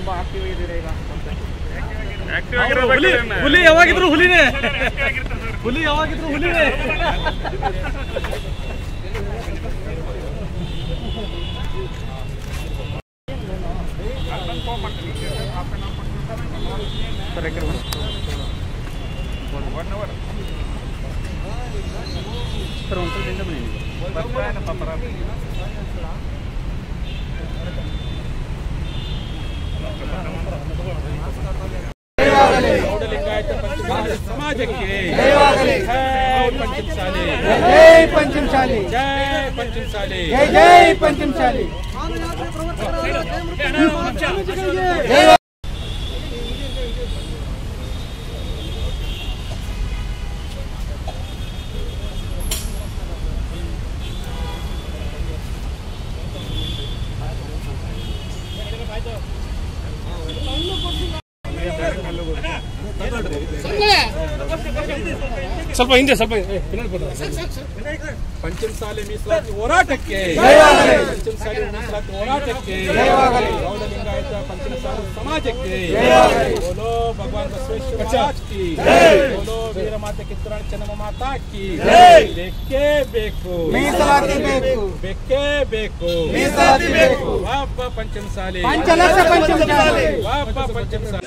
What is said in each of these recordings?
ತುಂಬಾ ಆಕ್ಟಿವ್ ಆಗಿದ್ದೀರಾ ಈಗ ಹುಲಿ ಹುಲಿ ಯಾವಾಗಿದ್ರು ಹುಲಿನೇ ಹುಲಿ ಯಾವಾಗಿದ್ರು ಹುಲಿನೇ ಸರ್ ಯಾಕೆ ಸರ್ ಒಂದು ಸ್ವಲ್ಪ ಹಿಂದೆ ಬನ್ನಿ ಸಮಾಜಕ್ಕೆ ಪಂಚಮಸಾಲಿ ಜೈ ಪಂಚಮಶಾಲಿ ಜೈ ಪಂಚಮಸಾಲಿ ಜೈ ಜೈ ಪಂಚಮಶಾಲಿ ಸ್ವಲ್ಪ ಹಿಂದೆ ಸ್ವಲ್ಪ ಪಂಚಮಸಾಲಿ ಮೀಸಲಾತಿ ಹೋರಾಟಕ್ಕೆ ಪಂಚಮಸಾಲಿ ಮೀಸಲಾತಿ ಹೋರಾಟಕ್ಕೆ ಗೌಡ ಲಿಂಗಾಯತ ಪಂಚಮಸಾಲಿ ಸಮಾಜಕ್ಕೆ ಬೋಲೋ ಭಗವಾನ್ ಬಸವೇಶ್ವರ ಮಹಾರಾಜ್ ಕಿ ಬೋಲೋ ವೀರ ಮಾತೆ ಕಿತ್ತೂರಾಣಿ ಚೆನ್ನಮ್ಮ ಮಾತಾ ಕಿ ಬೇಕೇ ಬೇಕು ಮೀಸಲಾತಿ ಬೇಕು ಬೇಕೇ ಬೇಕು ಮೀಸಲಾತಿ ಬೇಕು ವಾಪ ಪಂಚಮಸಾಲಿ ಪಂಚಲಕ್ಷ ಪಂಚಮಶಾಲಿ ವಾಪ ಪಂಚಮಸಾಲಿ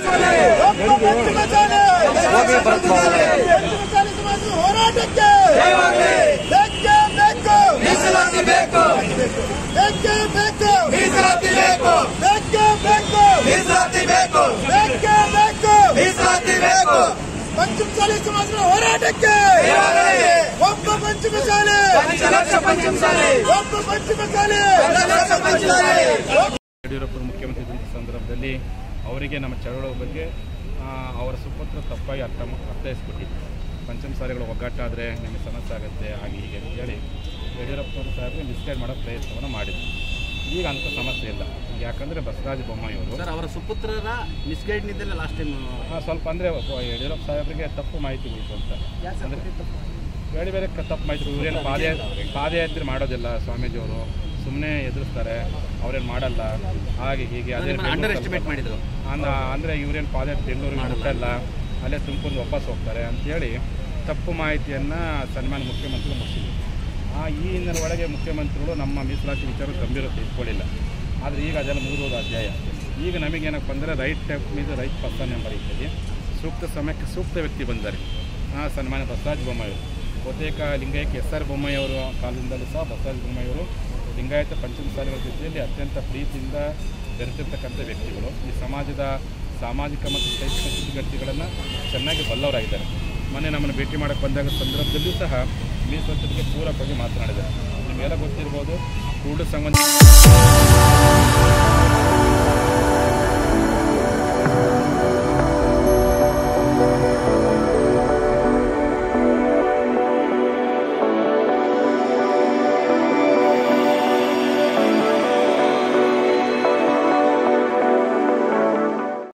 ಹೋರಾಟಕ್ಕೆ ಬೇಕೇ ಬೇಕು ಮೀಸಲಾತಿ ಬೇಕು ಬೇಕೇ ಬೇಕು ಮೀಸಲಾತಿ ಬೇಕು ಬೇಕೇ ಬೇಕು ಮೀಸಲಾತಿ ಬೇಕು ಬೇಕೇ ಬೇಕು ಮೀಸಲಾತಿ ಬೇಕು ಪಂಚಮಸಾಲಿ ಸಮಾಜದ ಹೋರಾಟಕ್ಕೆ ಜಯವಾಗಲಿ. ಒಬ್ಬ ಪಂಚಮಸಾಲಿ ಪಂಚಲಕ್ಷ ಪಂಚಮಶಾಲಿ ಒಬ್ಬ ಪಂಚಮಸಾಲಿ ಪಂಚಲಕ್ಷ ಪಂಚಮಶಾಲಿ ಯಡಿಯೂರಪ್ಪರು ಮುಖ್ಯಮಂತ್ರಿ ಇದ್ದಂಥ ಸಂದರ್ಭದಲ್ಲಿ ಅವರಿಗೆ ನಮ್ಮ ಚಳವಳಿ ಬಗ್ಗೆ ಆ, ಅವರ ಸುಪುತ್ರ ತಪ್ಪಾಗಿ ಅರ್ಥ ಅರ್ಥೈಸ್ಬಿಟ್ಟಿದ್ರು ಪಂಚಮಸಾಲಿಗಳು ಒಗ್ಗಟ್ಟಾದರೆ ನಮಗೆ ಸಮಸ್ಯೆ ಆಗುತ್ತೆ ಹಾಗೆ ಹೀಗೆ ಅಂತೇಳಿ ಯಡಿಯೂರಪ್ಪನವರು ಸಾಹೇಬರು ಮಿಸ್ಗೈಡ್ ಮಾಡೋ ಪ್ರಯತ್ನವನ್ನು ಮಾಡಿದ್ರು ಈಗ ಅಂಥ ಸಮಸ್ಯೆ ಇಲ್ಲ ಯಾಕಂದರೆ ಬಸವರಾಜ ಬೊಮ್ಮಾಯಿಯವರು ಸರ್ ಅವರ ಸುಪುತ್ರರ ಮಿಸ್ಗೈಡ್ನಿದ್ದಲ್ಲ ಲಾಸ್ಟ್ ಟೈಮ್ ಆ, ಸ್ವಲ್ಪ ಅಂದರೆ ಯಡಿಯೂರಪ್ಪ ಸಾಹೇಬರಿಗೆ ತಪ್ಪು ಮಾಹಿತಿ ಹೋಯಿತು ಅಂತ ಅಂದರೆ ಬೇರೆ ಬೇರೆ ಕ- ತಪ್ಪು ಮಾಹಿತಿ ಇವರೇನು ಪಾದ ಪಾದಯಾತ್ರೆ ಮಾಡೋದಿಲ್ಲ ಸ್ವಾಮೀಜಿಯವರು ಸುಮ್ಮನೆ ಎದುರಿಸ್ತಾರೆ ಅವ್ರೇನು ಮಾಡಲ್ಲ ಹಾಗೆ ಹೀಗೆ ಅದೇ ಅಂಡರ್ ಎಸ್ಟಿಮೇಟ್ ಮಾಡಿದ್ರು ಅಂದ ಅಂದರೆ ಇವ್ರೇನು ಪಾದಯಾತ್ರೆ ಬೆಂಗಳೂರಿಗೆ ಮುಟ್ಟಲ್ಲ ಅಲ್ಲೇ ತುಮಕೂರು ವಾಪಸ್ ಹೋಗ್ತಾರೆ ಅಂತೇಳಿ ತಪ್ಪು ಮಾಹಿತಿಯನ್ನು ಸನ್ಮಾನ್ಯ ಮುಖ್ಯಮಂತ್ರಿಗಳು ಮುಗಿಸಿದ್ರು ಆ ಈ ಹಿನ್ನೆಲೆ ಒಳಗೆ ಮುಖ್ಯಮಂತ್ರಿಗಳು ನಮ್ಮ ಮೀಸಲಾತಿ ವಿಚಾರ ಗಂಭೀರತೆ ಇಟ್ಕೊಳ್ಳಿಲ್ಲ ಆದರೆ ಈಗ ಅದೆಲ್ಲ ಮುಗಿದೋದ ಅಧ್ಯಾಯ ಈಗ ನಮಗೇನಪ್ಪ ಅಂದರೆ ರೈಟ್ ಟೈಪ್ ಮೀದು ರೈಟ್ ಪರ್ಸನ್ ಎಂಬ ರೀತಿಯಲ್ಲಿ ಸೂಕ್ತ ಸಮಯಕ್ಕೆ ಸೂಕ್ತ ವ್ಯಕ್ತಿ ಬಂದಿದ್ದಾರೆ ಆ ಸನ್ಮಾನ್ಯ ಬಸವರಾಜ ಬೊಮ್ಮಾಯಿಯವರು ಬಹುತೇಕ ಲಿಂಗಾಯಕ್ಕೆ ಎಸ್ ಆರ್ ಬೊಮ್ಮಾಯಿಯವರ ಕಾಲದಿಂದಲೂ ಸಹ ಬಸವರಾಜ ಬೊಮ್ಮಾಯಿಯವರು ಲಿಂಗಾಯತ ಪಂಚಮಸಾಲಿಗಳ ಜೊತೆಯಲ್ಲಿ ಅತ್ಯಂತ ಪ್ರೀತಿಯಿಂದ ಬೆರೆತಿರ್ತಕ್ಕಂಥ ವ್ಯಕ್ತಿಗಳು ಈ ಸಮಾಜದ ಸಾಮಾಜಿಕ ಮತ್ತು ಶೈಕ್ಷಣಿಕ ಸ್ಥಿತಿಗತಿಗಳನ್ನು ಚೆನ್ನಾಗಿ ಬಲ್ಲವರಾಗಿದ್ದಾರೆ ಮೊನ್ನೆ ನಮ್ಮನ್ನು ಭೇಟಿ ಮಾಡೋಕ್ಕೆ ಬಂದಾಗ ಸಂದರ್ಭದಲ್ಲೂ ಸಹ ಮೀಸಲಾತಿಗೆ ಪೂರಕವಾಗಿ ಮಾತನಾಡಿದ್ದಾರೆ ನಿಮಗೆಲ್ಲ ಗೊತ್ತಿರ್ಬೋದು ಕುರುಡು ಸಂಬಂಧ